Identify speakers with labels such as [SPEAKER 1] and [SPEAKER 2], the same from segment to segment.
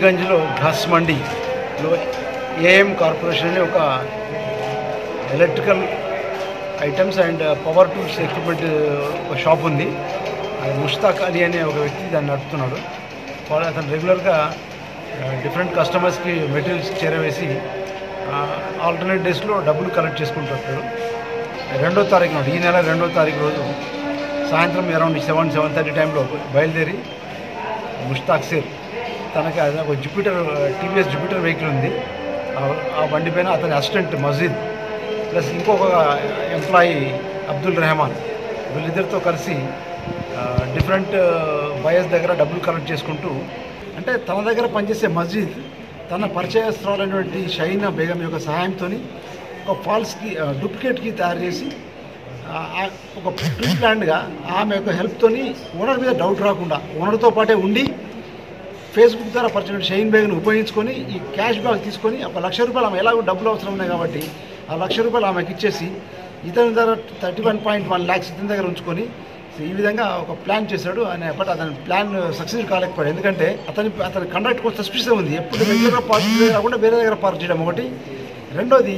[SPEAKER 1] అలీగంజ్లో ఘాస్ మండిలో AM corporation అనే ఒక electrical items and power tools equipment ఒక షాప్ ఉంది అది ముష్తాక్ అలీ అనే ఒక వ్యక్తి దాన్ని నడుపుతున్నాడు వాళ్ళు అతను రెగ్యులర్గా డిఫరెంట్ కస్టమర్స్కి మెటీరియల్స్ చేరవేసి ఆల్టర్నేట్ డేస్లో డబ్బులు కలెక్ట్ చేసుకుంటుంటాడు రెండో తారీఖు నాడు ఈ నెల రెండో తారీఖు రోజు సాయంత్రం అరౌండ్ సెవెన్ సెవెన్ థర్టీ టైంలో బయలుదేరి ముష్తాక్ సేర్ తనకి అది ఒక జూపిటర్ టీవీఎస్ జూపిటర్ వెహికల్ ఉంది ఆ- ఆ బండి పైన అతని అసిస్టెంట్ మజీద్ ప్లస్ ఇంకొక ఎంప్లాయీ అబ్దుల్ రెహమాన్ వీళ్ళిద్దరితో కలిసి డిఫరెంట్ బయస్ దగ్గర డబ్బులు కలెక్ట్ చేసుకుంటూ అంటే తన దగ్గర పనిచేసే మస్జిద్ తన పరిచయస్తురాలైనటువంటి షైనా బేగం యొక్క సహాయంతో ఒక ఫాల్స్కి డూప్లికేట్కి తయారు చేసి ఆ, ఆ, ఒక ప్రీ ప్లాన్డ్గా ఆమె యొక్క హెల్ప్తోని ఓనర్ మీద డౌట్ రాకుండా ఓనర్తో పాటే ఉండి ఫేస్బుక్ ద్వారా పరిచయం షైన్ బ్యాగ్ను ఉపయోగించుకొని ఈ క్యాష్ బ్యాగ్ తీసుకొని ఒక లక్ష రూపాయలు ఆమె ఎలాగో డబ్బులు అవసరం ఉన్నాయి కాబట్టి ఆ లక్ష రూపాయలు ఆమెకి ఇచ్చేసి ఇతని దగ్గర thirty one point one lakhs ఇతని దగ్గర ఉంచుకొని ఈ విధంగా ఒక ప్లాన్ చేశాడు అని బట్ అతని ప్లాన్ సక్సెస్ కాలేకపోయాడు ఎందుకంటే అతని అతని కండక్ట్ కొంచెం సస్పిషియస్ ఉంది ఎప్పుడు రెగ్యులర్గా పార్క్ కాకుండా వేరే దగ్గర పార్క్ చేయడం ఒకటి రెండోది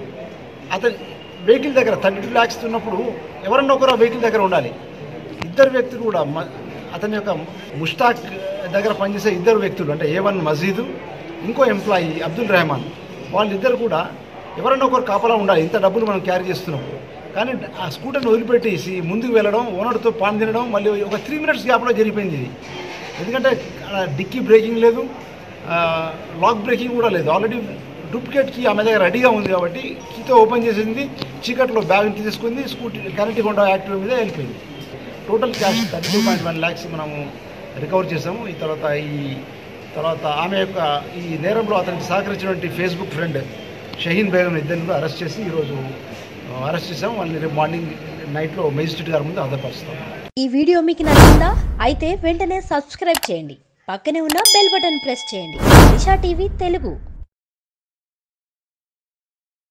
[SPEAKER 1] అతని వెహికల్ దగ్గర థర్టీ టూ ల్యాక్స్ ఉన్నప్పుడు ఎవరన్నా ఒకరు ఆ వెహికల్ దగ్గర ఉండాలి ఇద్దరు వ్యక్తులు కూడా మ- అతని యొక్క ముష్తాక్ దగ్గర పనిచేసే ఇద్దరు వ్యక్తులు అంటే ఏ వన్ మజీదు ఇంకో ఎంప్లాయీ అబ్దుల్ రెహమాన్ వాళ్ళిద్దరు కూడా ఎవరన్నా ఒకరు కాపలా ఉండాలి ఇంత డబ్బులు మనం క్యారీ చేస్తున్నాం కానీ ఆ స్కూటర్ని వదిలిపెట్టేసి ముందుకు వెళ్ళడం ఓనర్తో పాన్ తినడం మళ్ళీ ఒక త్రీ మినిట్స్ గ్యాప్లో జరిగిపోయింది ఇది ఎందుకంటే ఆ డిక్కీ బ్రేకింగ్ లేదు ఆ, లాక్ బ్రేకింగ్ కూడా లేదు ఆల్రెడీ డూప్లికేట్ కీ ఆమె దగ్గర రెడీగా ఉంది కాబట్టి కీతో ఓపెన్ చేసింది చీకట్లో బ్యాగ్ తీసుకుంది స్కూటీ కరెంట్ కొండ యాక్టివ్ మీద వెళ్ళిపోయింది total cash thirty two point one lakhs మనము రికవర్ చేసాము ఈ తర్వాత ఈ తర్వాత ఆమె యొక్క ఈ నేరంలో అతనికి సహకరించినటువంటి ఫేస్బుక్ ఫ్రెండ్ షహీన్ బేగం ఇద్దరిని కూడా అరెస్ట్ చేసి ఈరోజు అరెస్ట్ చేసాము వాళ్ళని రేపు మార్నింగ్ నైట్లో మేజిస్ట్రేట్ గారి ముందు హాజరుపరుస్తాం
[SPEAKER 2] ఈ వీడియో మీకు నచ్చిందా అయితే వెంటనే సబ్స్క్రైబ్ చేయండి పక్కనే ఉన్న బెల్ బటన్ ప్రెస్ చేయండి దిశా టీవీ తెలుగు